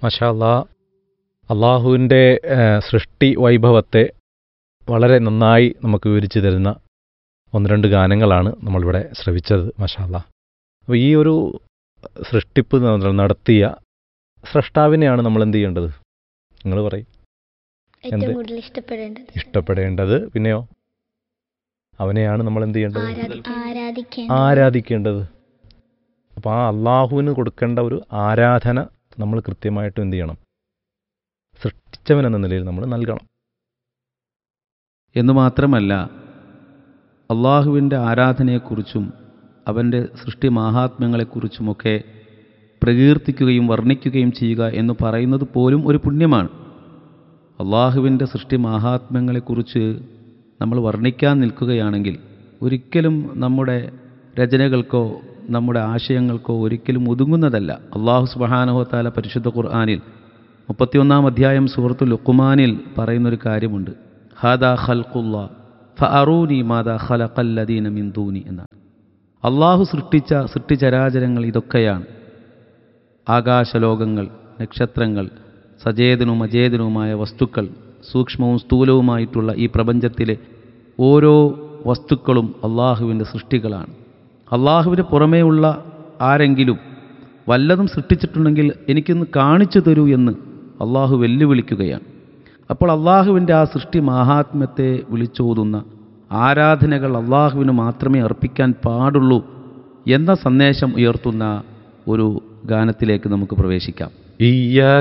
മഷാല്ലാ അള്ളാഹുവിൻ്റെ സൃഷ്ടി വൈഭവത്തെ വളരെ നന്നായി നമുക്ക് വിവരിച്ചു തരുന്ന ഒന്ന് രണ്ട് ഗാനങ്ങളാണ് നമ്മളിവിടെ ശ്രവിച്ചത് മഷാല്ല അപ്പോൾ ഈ ഒരു സൃഷ്ടിപ്പ് ന- നടത്തിയ സ്രഷ്ടാവിനെയാണ് നമ്മൾ എന്ത് ചെയ്യേണ്ടത് നിങ്ങൾ പറയും ഏറ്റവും എന്ത്? കൂടുതൽ ഇഷ്ടപ്പെടേണ്ടത് ഇഷ്ടപ്പെടേണ്ടത് പിന്നെയോ അവനെയാണ് നമ്മൾ എന്ത് ചെയ്യേണ്ടത് ആരാധി- ആരാധിക്കേണ്ടത് ആരാധിക്കേണ്ടത് അപ്പോൾ ആ അള്ളാഹുവിന് കൊടുക്കേണ്ട ഒരു ആരാധന നമ്മൾ കൃത്യമായിട്ടും എന്ത് ചെയ്യണം സൃഷ്ടിച്ചവൻ എന്ന നിലയിൽ നമ്മൾ നൽകണം എന്നു മാത്രമല്ല അള്ളാഹുവിൻ്റെ ആരാധനയെക്കുറിച്ചും അവൻ്റെ സൃഷ്ടി മാഹാത്മ്യങ്ങളെക്കുറിച്ചുമൊക്കെ പ്രകീർത്തിക്കുകയും വർണ്ണിക്കുകയും ചെയ്യുക എന്ന് പറയുന്നത് പോലും ഒരു പുണ്യമാണ് അള്ളാഹുവിൻ്റെ സൃഷ്ടി മാഹാത്മ്യങ്ങളെക്കുറിച്ച് നമ്മൾ വർണ്ണിക്കാൻ നിൽക്കുകയാണെങ്കിൽ ഒരിക്കലും നമ്മുടെ രചനകൾക്കോ നമ്മുടെ ആശയങ്ങൾക്കോ ഒരിക്കലും ഒതുങ്ങുന്നതല്ല അള്ളാഹു സുബഹാനഹോത്താല പരിശുദ്ധ ഖുർആാനിൽ മുപ്പത്തിയൊന്നാം അധ്യായം സൂറത്തു ലുക്കുമാനിൽ പറയുന്നൊരു കാര്യമുണ്ട് ഹാദാ ഖൽഖുല്ല ഫഅറൂനി മാദാ ഖലഖല്ലദീന മിൻ ദൂനി എന്നാണ് അള്ളാഹു സൃഷ്ടിച്ച സൃഷ്ടിചരാചരങ്ങൾ ഇതൊക്കെയാണ് ആകാശലോകങ്ങൾ നക്ഷത്രങ്ങൾ സചേതനവും അചേതനവുമായ വസ്തുക്കൾ സൂക്ഷ്മവും സ്ഥൂലവുമായിട്ടുള്ള ഈ പ്രപഞ്ചത്തിലെ ഓരോ വസ്തുക്കളും അള്ളാഹുവിൻ്റെ സൃഷ്ടികളാണ് അള്ളാഹുവിന് പുറമേയുള്ള ആരെങ്കിലും വല്ലതും സൃഷ്ടിച്ചിട്ടുണ്ടെങ്കിൽ എനിക്കൊന്ന് കാണിച്ചു തരൂ എന്ന് അള്ളാഹു വെല്ലുവിളിക്കുകയാണ് അപ്പോൾ അള്ളാഹുവിൻ്റെ ആ സൃഷ്ടി മാഹാത്മ്യത്തെ വിളിച്ചോതുന്ന ആരാധനകൾ അള്ളാഹുവിന് മാത്രമേ അർപ്പിക്കാൻ പാടുള്ളൂ എന്ന സന്ദേശം ഉയർത്തുന്ന ഒരു ഗാനത്തിലേക്ക് നമുക്ക് പ്രവേശിക്കാം ഇയ്യാ